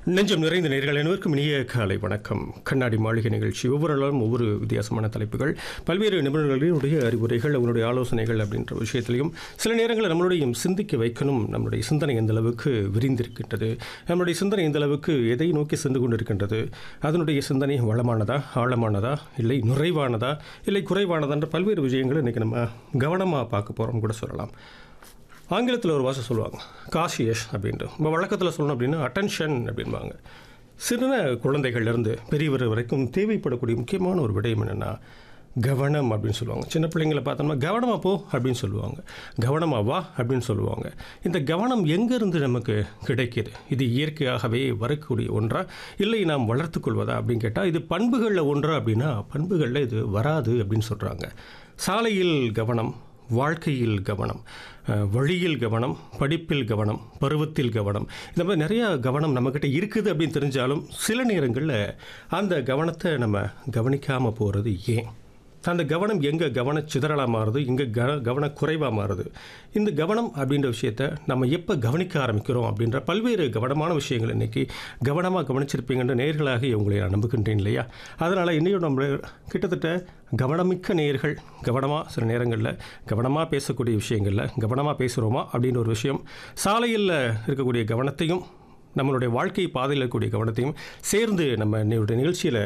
நெஞ்சம் நிறைந்த நேர்கள் அனைவருக்கும் இனிய காலை வணக்கம் கண்ணாடி மாளிகை நிகழ்ச்சி ஒவ்வொரு நாளும் ஒவ்வொரு வித்தியாசமான தலைப்புகள் பல்வேறு நிபுணர்களுடைய அறிவுரைகள் அவங்களுடைய ஆலோசனைகள் அப்படின்ற விஷயத்திலையும் சில நேரங்களில் நம்மளுடையும் சிந்திக்க வைக்கணும் நம்மளுடைய சிந்தனை எந்த அளவுக்கு விரிந்திருக்கின்றது நம்மளுடைய சிந்தனை எந்த அளவுக்கு எதை நோக்கி சென்று கொண்டிருக்கின்றது அதனுடைய சிந்தனை வளமானதா ஆழமானதா இல்லை நுறைவானதா இல்லை குறைவானதான்ற பல்வேறு விஷயங்களை இன்றைக்கி நம்ம கவனமாக பார்க்க போகிறோம் கூட சொல்லலாம் ஆங்கிலத்தில் ஒரு வாசம் சொல்லுவாங்க காஷியஸ் அப்படின்ட்டு நம்ம வழக்கத்தில் சொல்லணும் அப்படின்னா அட்டென்ஷன் அப்படின்பாங்க சின்ன குழந்தைகள்லேருந்து பெரியவர் வரைக்கும் தேவைப்படக்கூடிய முக்கியமான ஒரு விடயம் என்னென்னா கவனம் அப்படின்னு சொல்லுவாங்க சின்ன பிள்ளைங்களை பார்த்தோம்னா கவனமாக போ அப்படின்னு சொல்லுவாங்க கவனமாக வா அப்படின்னு சொல்லுவாங்க இந்த கவனம் எங்கேருந்து நமக்கு கிடைக்கிது இது இயற்கையாகவே வரக்கூடிய ஒன்றா இல்லை நாம் வளர்த்துக்கொள்வதா அப்படின்னு கேட்டால் இது பண்புகளில் ஒன்றா அப்படின்னா பண்புகளில் இது வராது அப்படின்னு சொல்கிறாங்க சாலையில் கவனம் வாழ்க்கையில் கவனம் அஹ், வழியில் கவனம் படிப்பில் கவனம் பருவத்தில் கவனம் இந்த மாதிரி நிறையா கவனம் நம்மக்கிட்ட இருக்குது அப்படின்னு தெரிஞ்சாலும் சில நேரங்களில் அந்த கவனத்தை நம்ம கவனிக்காமல் போகிறது ஏன் அந்த கவனம் எங்கே கவன சிதறலாக மாறுது எங்கே க கவன குறைவாக மாறுது இந்த கவனம் அப்படின்ற விஷயத்த நம்ம எப்போ கவனிக்க ஆரம்பிக்கிறோம் அப்படின்ற பல்வேறு கவனமான விஷயங்கள் இன்றைக்கி கவனமாக கவனிச்சிருப்பீங்கன்ற நேர்களாக உங்களை நான் நம்புகின்றேன் இல்லையா அதனால் இன்னையும் நம்ம கிட்டத்தட்ட கவனமிக்க நேர்கள் கவனமாக சில நேரங்களில் கவனமாக பேசக்கூடிய விஷயங்களில் கவனமாக பேசுகிறோமா அப்படின்ற ஒரு விஷயம் சாலையில் இருக்கக்கூடிய கவனத்தையும் நம்மளுடைய வாழ்க்கை பாதையில் இருக்கக்கூடிய கவனத்தையும் சேர்ந்து நம்ம என்னுடைய நிகழ்ச்சியில்